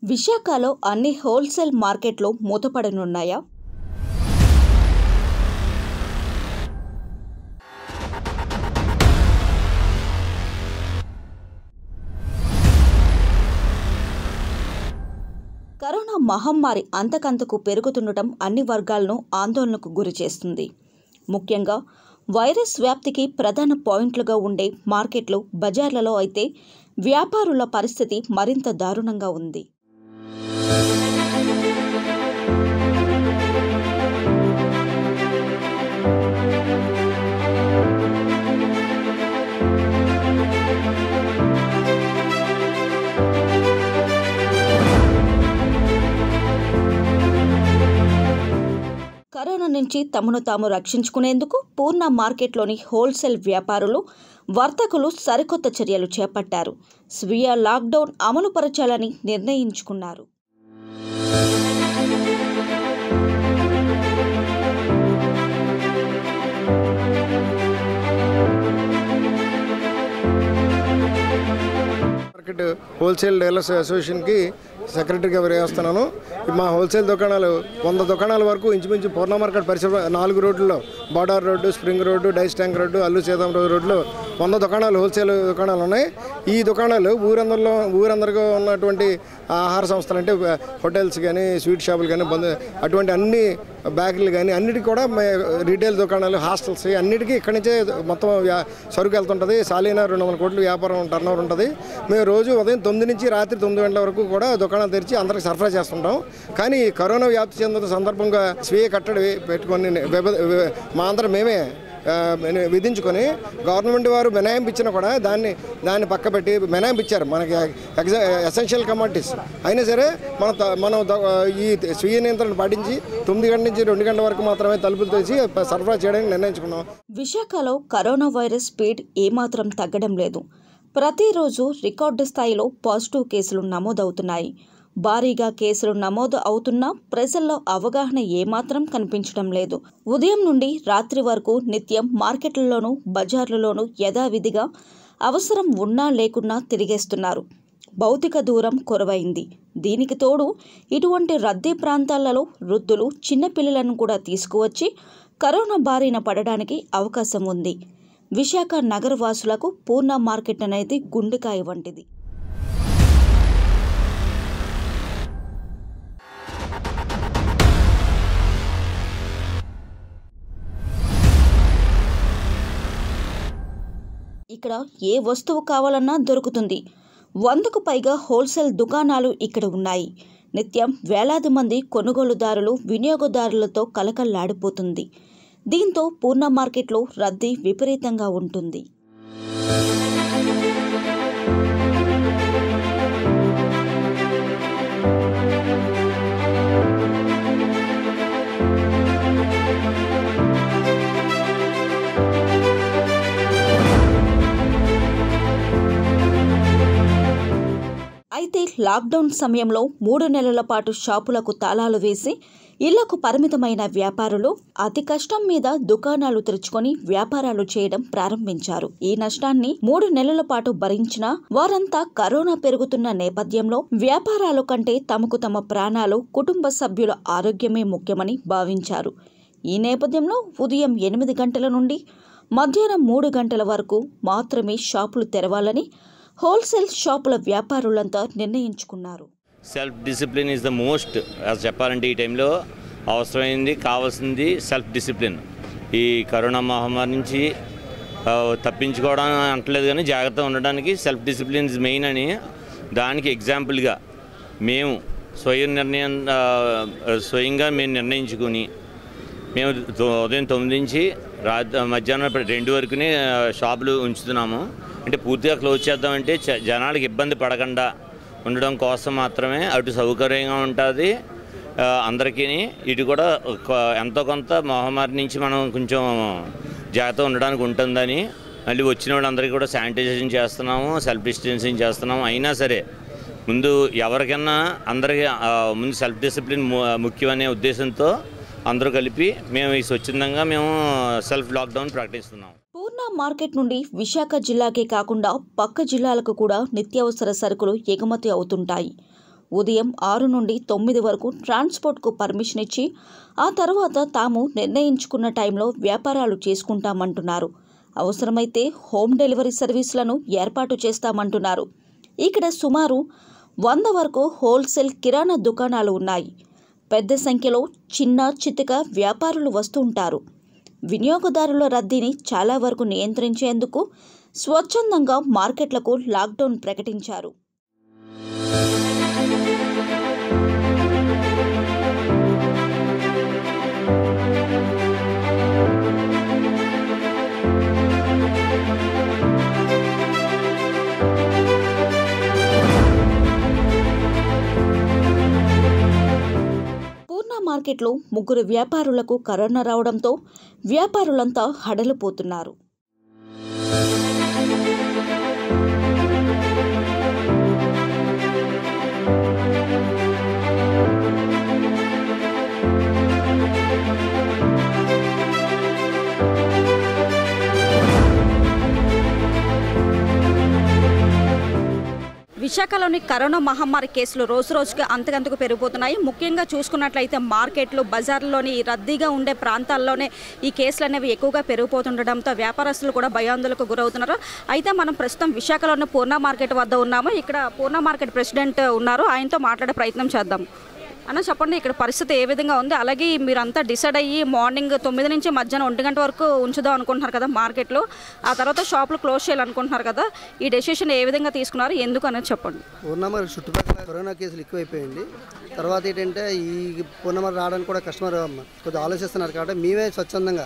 విశాఖలో అన్ని హోల్సేల్ మార్కెట్లు మూతపడనున్నాయా కరోనా మహమ్మారి అంతకంతకు పెరుగుతుండటం అన్ని వర్గాలను ఆందోళనకు గురిచేస్తుంది ముఖ్యంగా వైరస్ వ్యాప్తికి ప్రధాన పాయింట్లుగా ఉండే మార్కెట్లు బజార్లలో అయితే వ్యాపారుల పరిస్థితి మరింత దారుణంగా ఉంది కరోనా నుంచి తమను తాము రక్షించుకునేందుకు పూర్ణ మార్కెట్లోని హోల్సేల్ వ్యాపారులు వర్తకులు సరికొత్త చర్యలు చేపట్టారు స్వీయ లాక్డౌన్ అమలుపరచాలని నిర్ణయించుకున్నారు మార్కెట్ హోల్సేల్ డీలర్స్ అసోసియేషన్కి సెక్రటరీగా వ్యవహరిస్తున్నాను మా హోల్సేల్ దుకాణాలు వంద దుకాణాల వరకు ఇంచుమించు పూర్ణ మార్కెట్ పరిసర నాలుగు రోడ్లలో బార్డర్ రోడ్డు స్ప్రింగ్ రోడ్డు డైస్ ట్యాంక్ రోడ్డు అల్లు సీతాం రోడ్లో వంద దుకాణాలు హోల్సేల్ దుకాణాలు ఉన్నాయి ఈ దుకాణాలు ఊరందరిలో ఊరందరిగా ఉన్నటువంటి ఆహార సంస్థలు అంటే హోటల్స్ కానీ స్వీట్ షాపులు కానీ బంధు అటువంటి అన్ని బేకరీలు కానీ అన్నిటికీ కూడా మే- రీటైల్ దుకాణాలు హాస్టల్స్ అన్నిటికీ ఇక్కడి నుంచే మొత్తం వ్యా- సరుకు వెళ్తుంటుంది సాలీనా రెండు వందల కోట్లు వ్యాపారం టర్న్ ఉంటుంది మేము రోజు ఉదయం తొమ్మిది నుంచి రాత్రి తొమ్మిది గంటల వరకు కూడా దుకాణాలు తెరిచి అందరికి సరఫరా చేస్తుంటాం కానీ ఈ కరోనా వ్యాప్తి చెందిన సందర్భంగా స్వీయ కట్టడి పెట్టుకొని విభ- వి- మా అందరం మేమే ఆ, మెన- విధించుకొని గవర్నమెంట్ వారు మినహాయింపు ఇచ్చినా కూడా దాన్ని దాన్ని పక్కబెట్టి మినహాయింపు ఇచ్చారు మనకి ఎగ్జా ఎసెన్షియల్ కమాడిటీస్ అయినా సరే మన త- మనం ద- ఈ స్వీయ నియంత్రణ పాటించి తొమ్మిది గంటల నుంచి రెండు గంటల వరకు మాత్రమే తలుపులు తెరిచి సరఫరా చేయడానికి నిర్ణయించుకున్నాం విశాఖలో కరోనా వైరస్ స్పీడ్ ఏమాత్రం తగ్గడం లేదు ప్రతిరోజు రికార్డు స్థాయిలో పాజిటివ్ కేసులు నమోదవుతున్నాయి భారీగా కేసులు నమోదు అవుతున్నా ప్రజల్లో అవగాహన ఏమాత్రం కనిపించడం లేదు ఉదయం నుండి రాత్రి వరకు నిత్యం మార్కెట్లలోనూ బజార్లలోనూ యథావిధిగా అవసరం ఉన్నా లేకున్నా తిరిగేస్తున్నారు భౌతిక దూరం కొరవైంది దీనికి తోడు ఇటువంటి రద్దీ ప్రాంతాలలో వృద్ధులు చిన్నపిల్లలను కూడా తీసుకువచ్చి కరోనా బారిన పడడానికి అవకాశం ఉంది విశాఖ నగరవాసులకు పూర్ణ మార్కెట్ అనేది గుండెకాయ వంటిది ఇక్కడ ఏ వస్తువు కావాలన్నా దొరుకుతుంది వందకు పైగా హోల్సేల్ దుకాణాలు ఇక్కడ ఉన్నాయి నిత్యం వేలాది మంది కొనుగోలుదారులు వినియోగదారులతో కలకల్లాడిపోతుంది దీంతో పూర్ణ మార్కెట్లో రద్దీ విపరీతంగా ఉంటుంది అయితే లాక్డౌన్ సమయంలో మూడు నెలల పాటు షాపులకు తాళాలు వేసి ఇళ్లకు పరిమితమైన వ్యాపారులు అతి కష్టం మీద దుకాణాలు తెరుచుకొని వ్యాపారాలు చేయడం ప్రారంభించారు ఈ నష్టాన్ని మూడు నెలల పాటు భరించిన వారంతా కరోనా పెరుగుతున్న నేపథ్యంలో వ్యాపారాల కంటే తమకు తమ ప్రాణాలు కుటుంబ సభ్యుల ఆరోగ్యమే ముఖ్యమని భావించారు ఈ నేపథ్యంలో ఉదయం ఎనిమిది గంటల నుండి మధ్యాహ్నం మూడు గంటల వరకు మాత్రమే షాపులు తెరవాలని హోల్సేల్ షాపుల వ్యాపారులంతా నిర్ణయించుకున్నారు self discipline is the most as చెప్పాలంటే ఈ టైంలో అవసరమైంది కావాల్సింది సెల్ఫ్ డిసిప్లిన్ ఈ కరోనా మహమ్మారి నుంచి ఆ, తప్పించుకోవడం అంటలేదు కానీ జాగ్రత్తగా ఉండడానికి సెల్ఫ్ డిసిప్లిన్ ఇస్ మెయిన్ అని దానికి ఎగ్జాంపుల్గా మేము స్వయం నిర్ణయం ఆ, స్వయంగా మేము నిర్ణయించుకుని మేము తొ- ఉదయం తొమ్మిది నుంచి రాత్రి మధ్యాహ్నం ఇప్పుడు రెండు వరకునే ఆ, షాపులు ఉంచుతున్నాము అంటే పూర్తిగా క్లోజ్ చేద్దామంటే చ- జనాలకు ఇబ్బంది పడకుండా ఉండడం కోసం మాత్రమే అటు సౌకర్యంగా ఉంటుంది అందరికీ ఇటు కూడా ఒక- ఎంతో కొంత మహమ్మారి నుంచి మనం కొంచెం జాగ్రత్త ఉండడానికి ఉంటుందని మళ్ళీ వచ్చిన వాళ్ళందరికీ కూడా శానిటైజేషన్ చేస్తున్నాము సెల్ఫ్ డిస్టెన్సింగ్ చేస్తున్నాము అయినా సరే ముందు ఎవరికైనా అందరికీ ఆ, ముందు సెల్ఫ్ డిసిప్లిన్ ము- ముఖ్యమనే ఉద్దేశంతో అందరూ కలిపి మేము ఈ స్వచ్ఛందంగా మేము సెల్ఫ్ లాక్డౌన్ ప్రకటిస్తున్నాం పూర్ణ మార్కెట్ నుండి విశాఖ జిల్లాకే కాకుండా పక్క జిల్లాలకు కూడా నిత్యావసర సరుకులు ఎగుమతి అవుతుంటాయి ఉదయం ఆరు నుండి తొమ్మిది వరకు ట్రాన్స్పోర్ట్కు పర్మిషన్ ఇచ్చి ఆ తర్వాత తాము నిర్ణయించుకున్న టైంలో వ్యాపారాలు చేసుకుంటామంటున్నారు అవసరమైతే హోమ్ డెలివరీ సర్వీసులను ఏర్పాటు చేస్తామంటున్నారు ఇక్కడ సుమారు వంద వరకు హోల్సేల్ కిరాణా దుకాణాలు ఉన్నాయి పెద్ద సంఖ్యలో చిన్న చితిక వ్యాపారులు వస్తుంటారు వినియోగదారుల రద్దీని చాలా వరకు నియంత్రించేందుకు స్వచ్ఛందంగా మార్కెట్లకు లాక్డౌన్ ప్రకటించారు పూర్ణ మార్కెట్లో ముగ్గురు వ్యాపారులకు కరోనా రావడంతో వ్యాపారులంతా హడలిపోతున్నారు విశాఖలోని కరోనా మహమ్మారి కేసులు రోజు రోజుకి అంతకంతకు పెరిగిపోతున్నాయి ముఖ్యంగా చూసుకున్నట్లయితే మార్కెట్లు బజార్లోని రద్దీగా ఉండే ప్రాంతాల్లోనే ఈ కేసులు అనేవి ఎక్కువగా పెరిగిపోతుండడంతో వ్యాపారస్తులు కూడా భయాందోళనకు గురవుతున్నారు అయితే మనం ప్రస్తుతం విశాఖలోని పూర్ణ మార్కెట్ వద్ద ఉన్నాము ఇక్కడ పూర్ణ మార్కెట్ ప్రెసిడెంట్ ఉన్నారు ఆయనతో మాట్లాడే ప్రయత్నం చేద్దాం అన్న చెప్పండి ఇక్కడ పరిస్థితి ఏ విధంగా ఉంది అలాగే మీరంతా డిసైడ్ అయ్యి మార్నింగ్ తొమ్మిది నుంచి మధ్యాహ్నం ఒంటి గంట వరకు ఉంచుదాం అనుకుంటున్నారు కదా మార్కెట్లో ఆ తర్వాత షాపులు క్లోజ్ చేయాలనుకుంటున్నారు కదా ఈ డెసిషన్ ఏ విధంగా తీసుకున్నారు ఎందుకు అనేది చెప్పండి పూర్ణమర చుట్టుపక్కల కరోనా కేసులు ఎక్కువైపోయింది తర్వాత ఏంటంటే ఈ పూర్ణమర రావడానికి కూడా కస్టమర్ కొద్దిగా ఆలోచిస్తున్నారు కాబట్టి మేమే స్వచ్ఛందంగా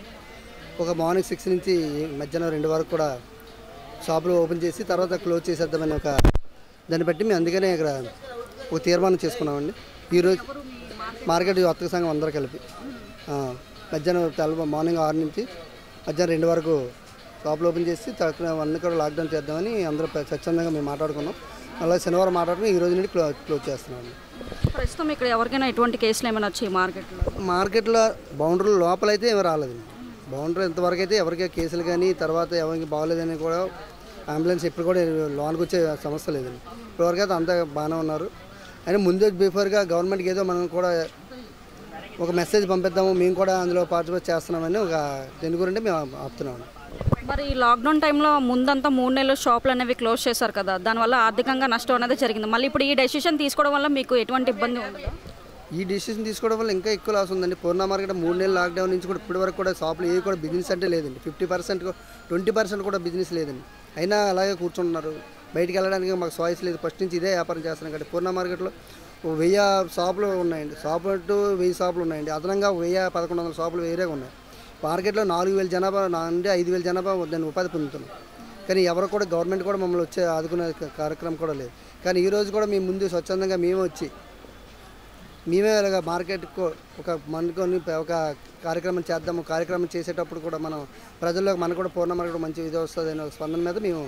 ఒక మార్నింగ్ సిక్స్ నుంచి మధ్యాహ్నం రెండు వరకు కూడా షాపులు ఓపెన్ చేసి తర్వాత క్లోజ్ చేసేద్దామని ఒక దాన్ని బట్టి మేము అందుకనే ఇక్కడ ఒక తీర్మానం చేసుకున్నామండి ఈరోజు మార్కెట్ వర్తక సంఘం అందరూ కలిపి ఆ, మధ్యాహ్నం తెల్ల మార్నింగ్ ఆరు నుంచి మధ్యాహ్నం రెండు వరకు షాపులు ఓపెన్ చేసి తక్కువ అన్ని కూడా లాక్డౌన్ చేద్దామని అందరూ ప్ర- స్వచ్ఛందంగా మేము మాట్లాడుకున్నాం అలాగే శనివారం మాట్లాడుకుని ఈ రోజు నుండి క్లో క్లోజ్ చేస్తున్నాం ప్రస్తుతం ఇక్కడ ఎవరికైనా ఎటువంటి కేసులు ఏమైనా వచ్చాయి మార్కెట్లో మార్కెట్లో బౌండరీల లోపలైతే ఏమీ రాలేదండి బౌండరీ ఇంతవరకు అయితే ఎవరికి కేసులు కానీ తర్వాత ఎవరికి బాగోలేదని కూడా అంబులెన్స్ ఇప్పుడు కూడా లోన్కి వచ్చే సమస్య లేదండి ఇప్పటివరకు అయితే అంతా బాగానే ఉన్నారు అయినా ముందు బిఫోర్గా గవర్నమెంట్కి ఏదో మనం కూడా ఒక మెసేజ్ పంపిద్దాము మేము కూడా అందులో పార్టిసిపేట్ చేస్తున్నామని ఒక దీని గురించి మేము ఆపుతున్నాము మరి ఈ లాక్డౌన్ టైంలో ముందంతా మూడు నెలలు షాపులు అనేవి క్లోజ్ చేశారు కదా దానివల్ల ఆర్థికంగా నష్టం అనేది జరిగింది మళ్ళీ ఇప్పుడు ఈ డెసిషన్ తీసుకోవడం వల్ల మీకు ఎటువంటి ఇబ్బంది ఉండదు ఈ డిసిషన్ తీసుకోవడం వల్ల ఇంకా ఎక్కువ లాస్ ఉందండి పూర్ణ మార్కెట్ మూడు నెలలు లాక్డౌన్ నుంచి కూడా ఇప్పటి వరకు కూడా షాపులు ఏవి కూడా బిజినెస్ అంటే లేదండి ఫిఫ్టీ పర్సెంట్ ట్వంటీ పర్సెంట్ కూడా బిజినెస్ లేదండి అయినా అలాగే కూర్చుంటున్నారు బయటికి వెళ్ళడానికి మాకు చాయిస్ లేదు ఫస్ట్ నుంచి ఇదే వ్యాపారం చేస్తున్నాం కాబట్టి పూర్ణ మార్కెట్లో ఓ వెయ్యి షాపులు ఉన్నాయండి షాపులు అంటూ వెయ్యి షాపులు ఉన్నాయండి అదనంగా వెయ్యి పదకొండు వందల షాపులు వేరేగా ఉన్నాయి మార్కెట్లో నాలుగు వేల జనాభా నుండి ఐదు వేల జనాభా దాన్ని ఉపాధి పొందుతున్నాం కానీ ఎవరు కూడా గవర్నమెంట్ కూడా మమ్మల్ని వచ్చే ఆదుకునే కార్యక్రమం కూడా లేదు కానీ ఈ రోజు కూడా మేము ముందు స్వచ్ఛందంగా మేమే వచ్చి మేమే ఇలాగ మార్కెట్కు ఒక మనకొని ఒక కార్యక్రమం చేద్దాము కార్యక్రమం చేసేటప్పుడు కూడా మనం ప్రజల్లో మనకు కూడా పూర్ణ మార్కెట్ మంచి ఇది వస్తుంది అనే ఒక స్పందన మీద మేము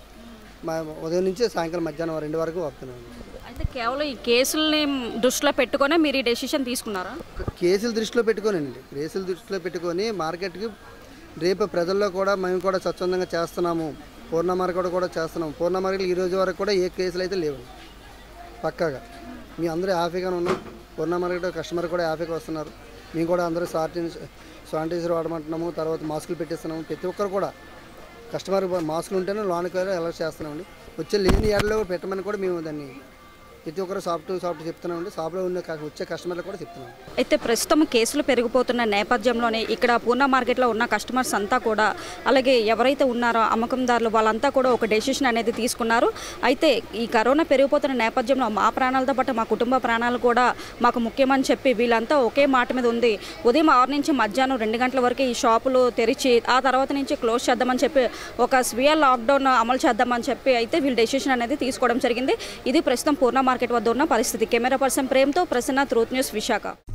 మా ఉదయం నుంచి సాయంకాలం మధ్యాహ్నం రెండు వరకు వస్తున్నాం అయితే కేవలం ఈ కేసుల్ని దృష్టిలో పెట్టుకొని మీరు ఈ డెసిషన్ తీసుకున్నారా కేసులు దృష్టిలో పెట్టుకోనండి కేసులు దృష్టిలో పెట్టుకొని మార్కెట్కి రేపు ప్రజల్లో కూడా మేము కూడా స్వచ్ఛందంగా చేస్తున్నాము పూర్ణ మార్కెట్ కూడా చేస్తున్నాము పూర్ణ మార్కెట్ ఈ రోజు వరకు కూడా ఏ కేసులు అయితే లేవు పక్కాగా మీ అందరూ హ్యాపీగానే ఉన్నాం పూర్ణ మార్కెట్ కస్టమర్ కూడా హ్యాపీగా వస్తున్నారు మేము కూడా అందరూ శానిటైజర్ శానిటైజర్ వాడమంటున్నాము తర్వాత మాస్కులు పెట్టిస్తున్నాము ప్రతి ఒక్కరు కూడా కస్టమర్ మాస్కులు ఉంటేనే లోనికి అలర్ట్ చేస్తున్నామండి వచ్చే లేని ఏడలో పెట్టమని కూడా మేము దాన్ని ప్రతి ఒక్కరు సాఫ్ట్ సాఫ్ట్ చెప్తున్నామండి షాప్లో ఉన్న క- వచ్చే కస్టమర్లకు కూడా చెప్తున్నాం అయితే ప్రస్తుతం కేసులు పెరిగిపోతున్న నేపథ్యంలోనే ఇక్కడ పూర్ణ మార్కెట్లో ఉన్న కస్టమర్స్ అంతా కూడా అలాగే ఎవరైతే ఉన్నారో అమ్మకందారులు వాళ్ళంతా కూడా ఒక డెసిషన్ అనేది తీసుకున్నారు అయితే ఈ కరోనా పెరిగిపోతున్న నేపథ్యంలో మా ప్రాణాలతో పాటు మా కుటుంబ ప్రాణాలు కూడా మాకు ముఖ్యమని చెప్పి వీళ్ళంతా ఒకే మాట మీద ఉంది ఉదయం ఆరు నుంచి మధ్యాహ్నం రెండు గంటల వరకు ఈ షాపులు తెరిచి ఆ తర్వాత నుంచి క్లోజ్ చేద్దామని చెప్పి ఒక స్వీయ లాక్డౌన్ అమలు చేద్దామని చెప్పి అయితే వీళ్ళు డెసిషన్ అనేది తీసుకోవడం జరిగింది ఇది ప్రస్తుతం పూర్ణ మార్కెట్ వద్ద ఉన్న పరిస్థితి కెమెరా పర్సన్ ప్రేమ్తో ప్రసన్న ట్రూత్ న్యూస్ విశాఖ